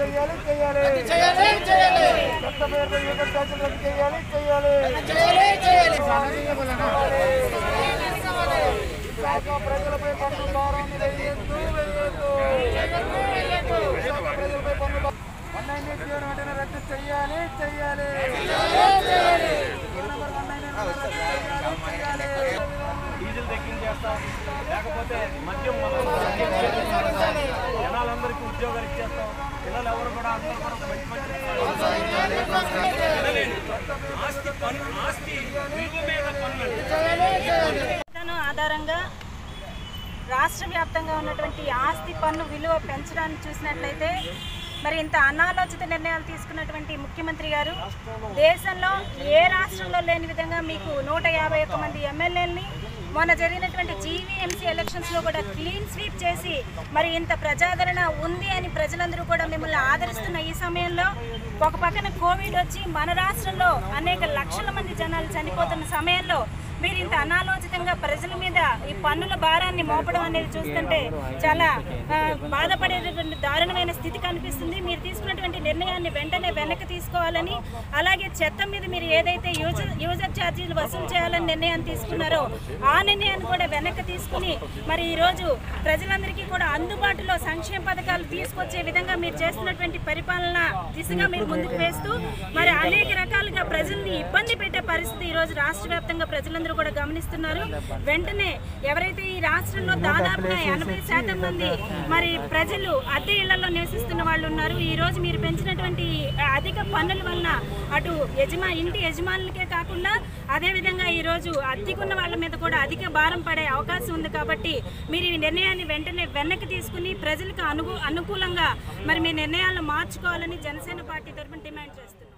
చేయాలి చేయాలి కొత్త పేరుతో యువత ట్యాక్సులు రద్దు చేయాలి చేయాలి విశాఖ ప్రజలపై పన్ను భారాన్ని వేయొద్దు వేయొద్దు విశాఖ ప్రజలపై పన్ను భా- వన్ నైన్ ఎయిట్ జీరో వెంటనే రద్దు చేయాలి చేయాలి bill number one nine eight zero రద్దు చేయాలి చేయాలి డీజిల్ తగ్గించేస్తాం లేకపోతే మద్యం మనం తగ్గించేస్తాం. జనాలందరికీ ఉద్యోగాలు ఇచ్చేస్తాం పిల్లలు ఎవరు కూడా అందరూ కూడా మంచి మంచి ఆస్తి పన్ను ఆస్తి విలువ మీద పన్ను విధానం ఆధారంగా రాష్ట్ర వ్యాప్తంగా ఉన్నటువంటి ఆస్తి పన్ను విలువ పెంచడాన్ని చూసినట్లయితే మరి ఇంత అనాలోచిత నిర్ణయాలు తీసుకున్నటువంటి ముఖ్యమంత్రి గారు దేశంలో ఏ రాష్ట్రంలో లేని విధంగా మీకు నూట యాభై ఒక్క మంది ఎమ్మెల్యేలని మొన్న జరిగినటువంటి జీవీఎంసీ ఎలక్షన్స్లో కూడా క్లీన్ స్వీప్ చేసి మరి ఇంత ప్రజాదరణ ఉంది అని ప్రజలందరూ కూడా మిమ్మల్ని ఆదరిస్తున్న ఈ సమయంలో ఒక పక్కన కోవిడ్ వచ్చి మన రాష్ట్రంలో అనేక లక్షల మంది జనాలు చనిపోతున్న సమయంలో మీరు ఇంత అనాలోచితంగా ప్రజల మీద ఈ పన్నుల భారాన్ని మోపడం అనేది చూస్తుంటే చాలా ఆ, బాధపడేటటువంటి దారుణమైన స్థితి కనిపిస్తుంది మీరు తీసుకున్నటువంటి నిర్ణయాన్ని వెంటనే వెనక్కి తీసుకోవాలని అలాగే చెత్త మీద మీరు ఏదైతే యూజర్ యూజర్ ఛార్జీలు వసూలు చేయాలని నిర్ణయం తీసుకున్నారో ఆ నిర్ణయాన్ని కూడా వెనక్కి తీసుకుని మరి ఈరోజు ప్రజలందరికీ కూడా అందుబాటులో సంక్షేమ పథకాలు తీసుకొచ్చే విధంగా మీరు చేస్తున్నటువంటి పరిపాలన దిశగా మీరు ముందుకు వేస్తూ మరి అనేక రకాలుగా ప్రజల్ని ఇబ్బంది పెట్టే పరిస్థితి ఈ రోజు రాష్ట్ర వ్యాప్తంగా ప్రజలందరూ కూడా గమనిస్తున్నారు వెంటనే ఎవరైతే ఈ రాష్ట్రంలో దాదాపుగా ఎనభై శాతం మంది మరి ప్రజలు అద్దె ఇళ్లలో నివసిస్తున్న వాళ్ళు ఉన్నారు ఈ రోజు మీరు పెంచినటువంటి అధిక పన్నుల వలన అటు యజమా ఇంటి యజమానులకే కాకుండా అదేవిధంగా ఈ రోజు అద్దెకున్న వాళ్ళ మీద కూడా అధిక భారం పడే అవకాశం ఉంది కాబట్టి మీరు ఈ నిర్ణయాన్ని వెంటనే వెనక్కి తీసుకుని ప్రజలకు అనుగు అనుకూలంగా మరి మీ నిర్ణయాలను మార్చుకోవాలని జనసేన పార్టీ తరఫున డిమాండ్ చేస్తున్నారు